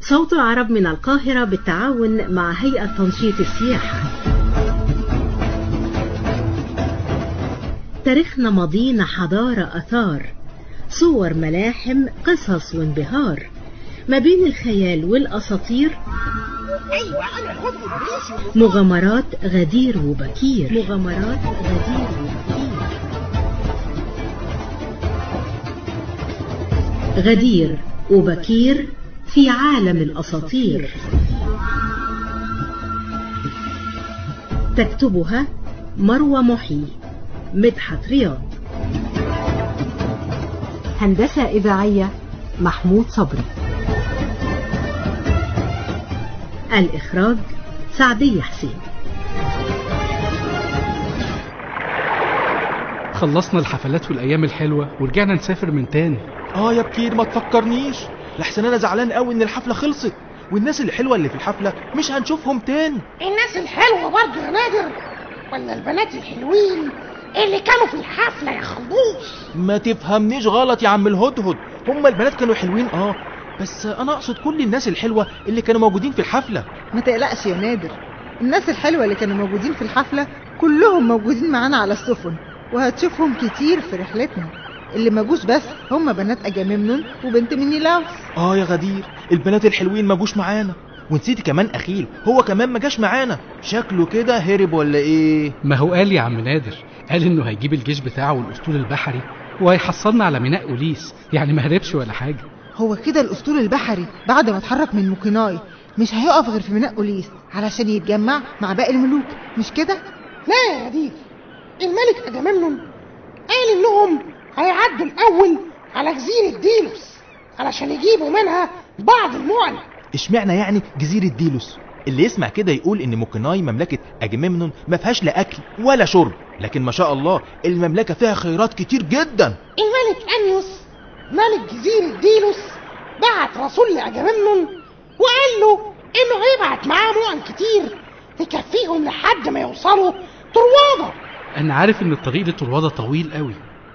صوت العرب من القاهرة بالتعاون مع هيئة تنشيط السياحة تاريخنا ماضينا حضارة أثار صور ملاحم قصص وانبهار ما بين الخيال والأساطير مغامرات غدير وبكير مغامرات غدير وبكير غدير وبكير في عالم الأساطير تكتبها مروى محي مدحت رياض هندسة إذاعية محمود صبري الإخراج سعدية حسين خلصنا الحفلات والأيام الحلوة ورجعنا نسافر من تاني اه يا بكير ما تفكرنيش لحسن انا زعلان قوي ان الحفله خلصت والناس الحلوه اللي في الحفله مش هنشوفهم تاني الناس الحلوة برضه يا نادر ولا البنات الحلوين اللي كانوا في الحفلة يا خلبوش ما تفهمنيش غلط يا عم الهدهد هما البنات كانوا حلوين اه بس انا اقصد كل الناس الحلوه اللي كانوا موجودين في الحفله ما تقلقش يا نادر الناس الحلوة اللي كانوا موجودين في الحفلة كلهم موجودين معانا على السفن وهتشوفهم كتير في رحلتنا اللي ما جوش بس هم بنات أجامemnon وبنت منيلاوس اه يا غدير البنات الحلوين ما جوش معانا ونسيتي كمان اخيل هو كمان ما جاش معانا شكله كده هرب ولا ايه ما هو قال يا عم نادر قال انه هيجيب الجيش بتاعه والاسطول البحري وهيحصلنا على ميناء اوليس يعني ما هربش ولا حاجه هو كده الأسطول البحري بعد ما اتحرك من موكيناي مش هيقف غير في ميناء أوليس علشان يتجمع مع باقي الملوك مش كده؟ لا يا غدير الملك أجامemnon قال إنهم هيعدوا الأول على جزيرة ديلوس علشان يجيبوا منها بعض المعن اشمعنى يعني جزيره ديلوس اللي يسمع كده يقول ان موكيناي مملكه اجامemnon ما فيهاش لا اكل ولا شرب لكن ما شاء الله المملكه فيها خيرات كتير جدا الملك أنيوس ملك جزيرة ديلوس بعت رسول لأجامemnon وقال له إنه هيبعت معاه مؤن كتير تكفيهم لحد ما يوصلوا طروادة انا عارف ان الطريق لطروادة طويل قوي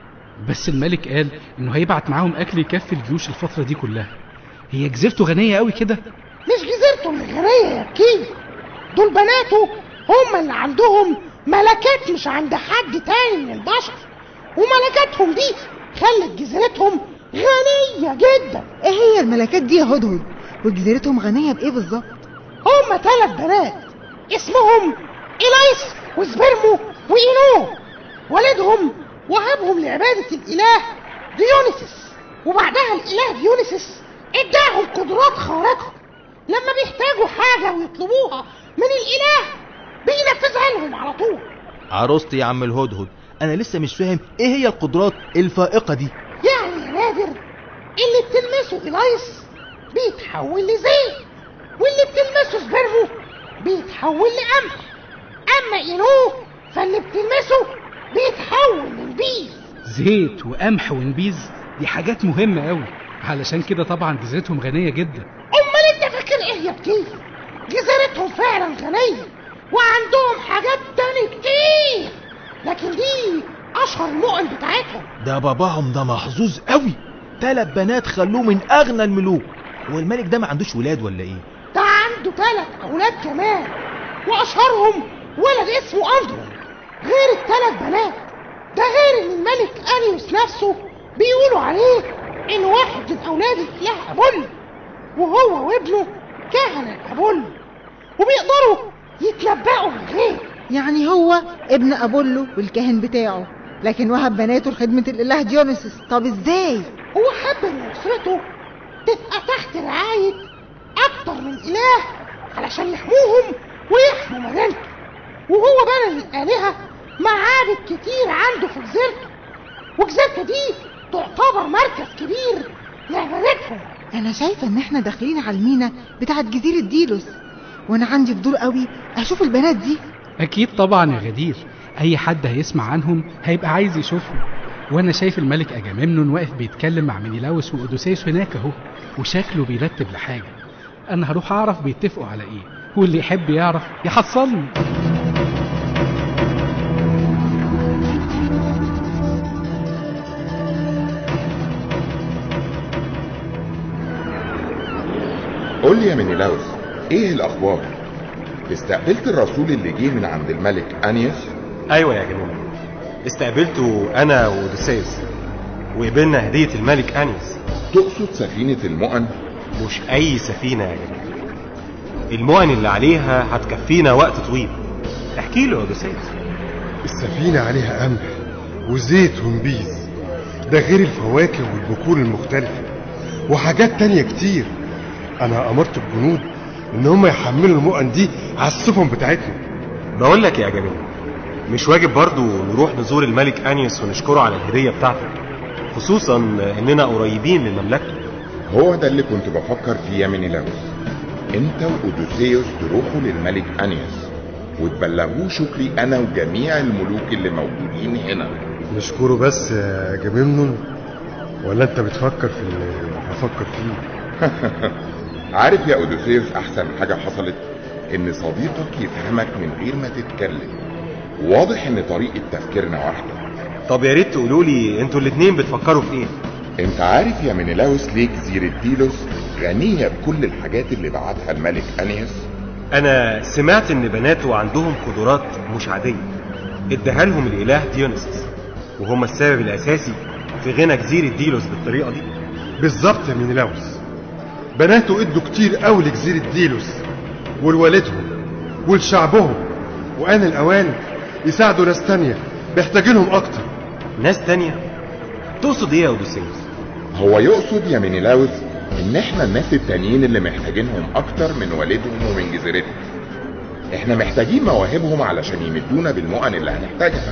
بس الملك قال انه هيبعت معاهم اكل يكفي الجيوش الفترة دي كلها هي جزيرته غنية قوي كده مش جزيرته اللي غنية يا بكير دول بناته هم اللي عندهم ملكات مش عند حد تاني من البشر وملكاتهم دي خلت جزيرتهم غنية جدا ايه هي الملكات دي يا هدهد؟ وجزيرتهم غنية بإيه بالظبط؟ هم ثلاث بنات اسمهم إلايس وسبرمو وإينو والدهم وهبهم لعبادة الإله ديونيسيس وبعدها الإله ديونيسيس اداهم قدرات خارقة لما بيحتاجوا حاجة ويطلبوها من الإله بينفذها لهم على طول عروستي يا عم الهدهد انا لسه مش فاهم ايه هي القدرات الفائقه دي يعني يا نادر اللي بتلمسه إلايس بيتحول لزيت واللي بتلمسه سبرمو بيتحول لقمح أما إينو فاللي بتلمسه بيتحول لنبيذ زيت وقمح ونبيذ دي حاجات مهمة قوي علشان كده طبعا جزيرتهم غنية جدا أمال أنت فاكر إيه يا بكير؟ جزيرتهم فعلا غنية وعندهم حاجات تاني كتير لكن دي أشهر المؤن بتاعتهم ده باباهم ده محظوظ قوي تلات بنات خلوه من اغنى الملوك والملك ده ما عندوش ولاد ولا ايه ده عنده ثلاث أولاد كمان وأشهرهم ولد اسمه أندرون غير الثلاث بنات ده غير إن الملك أنيوس نفسه بيقولوا عليه إن واحد من أولاد الإله أبولو وهو وابنه كهنة أبولو وبيقدروا يتنبأوا بالغيب يعني هو ابن أبولو والكاهن بتاعه لكن وهب بناته لخدمة الإله ديونيسيس طب ازاي؟ هو حب إن أسرته تبقى تحت رعاية أكتر من إله علشان يحموهم ويحموا مدينته وهو بنى للآلهة معابد كتير عنده في جزيرته وجزيرته دي تعتبر مركز كبير لعبادتهم أنا شايفة إن إحنا داخلين على المينا بتاعت جزيرة ديلوس وأنا عندي فضول قوي أشوف البنات دي اكيد طبعا يا غدير اي حد هيسمع عنهم هيبقى عايز يشوفهم وانا شايف الملك اجامemnon واقف بيتكلم مع منيلاوس واودوسيوس هناك اهو وشكله بيرتب لحاجه انا هروح اعرف بيتفقوا على ايه واللي يحب يعرف يحصلني قول لي يا منيلاوس ايه الاخبار استقبلت الرسول اللي جه من عند الملك انيس ايوه يا جميل استقبلته انا واوديسيوس وقبلنا هديه الملك انيس تقصد سفينة المؤن مش اي سفينه يا جميل المؤن اللي عليها هتكفينا وقت طويل احكي له يا اوديسيوس السفينة عليها قمح وزيت ونبيذ ده غير الفواكه والبكور المختلفة وحاجات تانية كتير أنا أمرت الجنود إن هم يحملوا المؤن دي على السفن بتاعتنا بقول لك يا جميل مش واجب برضو نروح نزور الملك انيس ونشكره على الهديه بتاعته خصوصا اننا قريبين من مملكته هو ده اللي كنت بفكر فيه يا منيلاوس انت واودوسيوس تروحوا للملك انيس وتبلغوه شكري انا وجميع الملوك اللي موجودين هنا نشكره بس يا جميمنون ولا أنت بتفكر في اللي هفكر فيه عارف يا اودوسيوس احسن حاجة حصلت ان صديقك يفهمك من غير ما تتكلم واضح ان طريقة تفكيرنا واحدة طب يا ريت تقولوا لي انتوا الاتنين بتفكروا في ايه انت عارف يا منيلاوس ليه جزيرة ديلوس غنية بكل الحاجات اللي بعتها الملك انيس انا سمعت ان بناته عندهم قدرات مش عاديه اداها لهم الاله ديونيسوس وهم السبب الاساسي في غنى جزيره ديلوس بالطريقه دي بالظبط يا مينيلاوس بناته ادوا كتير قوي لجزيرة ديلوس ولوالدهم ولشعبهم وآن الأوان يساعدوا ناس تانية محتاجينهم أكتر ناس تانية تقصد ايه يا اوديسيوس هو يقصد يا منيلاوس ان احنا الناس التانيين اللي محتاجينهم اكتر من والدهم ومن جزيرتهم احنا محتاجين مواهبهم علشان يمدونا بالمؤن اللي هنحتاجها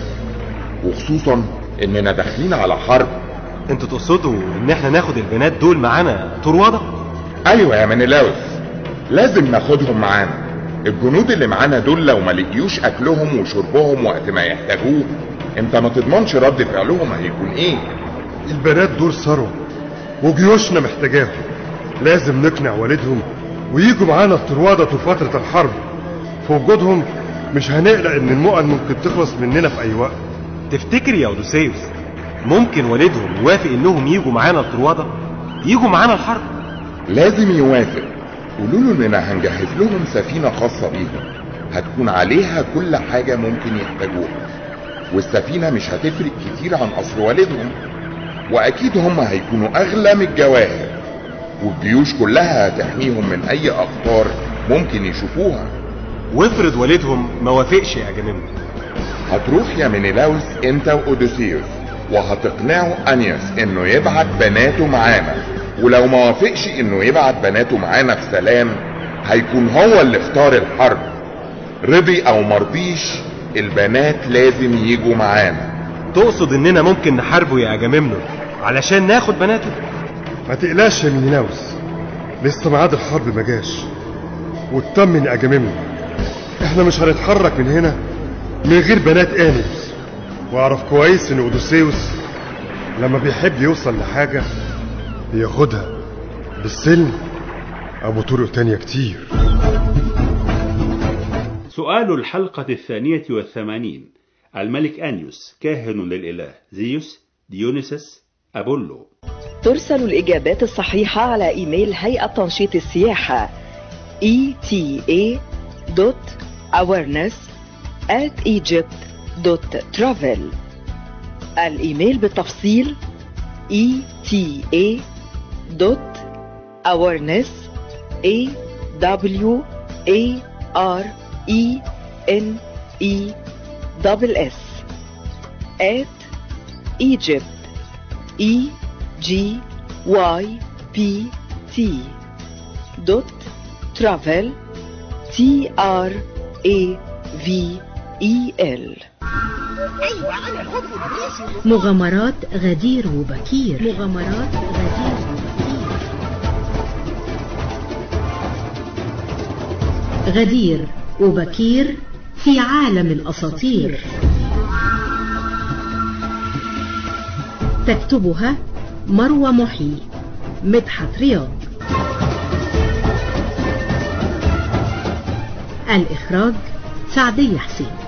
وخصوصا اننا داخلين على حرب انتوا تقصدوا ان احنا ناخد البنات دول معانا طروادة ايوه يا منيلاوس لازم ناخدهم معانا الجنود اللي معانا دول لو ما لقيوش اكلهم وشربهم وقت ما يحتاجوه انت ما تضمنش رد فعلهم هيكون ايه البنات دول ثروة وجيوشنا محتاجاهم لازم نقنع والدهم ويجوا معانا الطروادة طول فترة الحرب في وجودهم مش هنقلق ان المؤن ممكن تخلص مننا في اي وقت تفتكر يا اوديسيوس ممكن والدهم يوافق انهم يجوا معانا الطروادة يجوا معانا الحرب لازم يوافق قولوا له اننا هنجهز لهم سفينة خاصة بيهم هتكون عليها كل حاجة ممكن يحتاجوها والسفينة مش هتفرق كتير عن قصر والدهم واكيد هم هيكونوا اغلى من الجواهر والجيوش كلها هتحميهم من اي اخطار ممكن يشوفوها وافرض والدهم ما وافقش يا جميل هتروح يا منيلاوس انت واوديسيوس وهتقنعوا انيوس انه يبعت بناته معانا ولو ما وافقش انه يبعت بناته معانا في سلام هيكون هو اللي اختار الحرب رضي او مرضيش البنات لازم يجوا معانا تقصد اننا ممكن نحاربه يا اجامemnon علشان ناخد بناته ما تقلقش يا مينيلاوس لسه ميعاد الحرب ما جاش واطمن يا اجامemnon احنا مش هنتحرك من هنا من غير بنات انيوس واعرف كويس ان اودوسيوس لما بيحب يوصل لحاجة بياخدها بالسلم او بطرق تانية كتير سؤال الحلقة الثانية والثمانين الملك أنيوس كاهن للإله زيوس ديونيسس أبولو ترسل الإجابات الصحيحة على إيميل هيئة تنشيط السياحة eta.awareness at egypt.travel الإيميل بالتفصيل eta.awareness a w a r e n e double s at Egypt E G Y P T dot travel T R A V E L مغامرات غدير وبكير مغامرات غدير وبكير غدير وبكير في عالم الأساطير تكتبها مروى محي مدحت رياض الإخراج سعدية حسين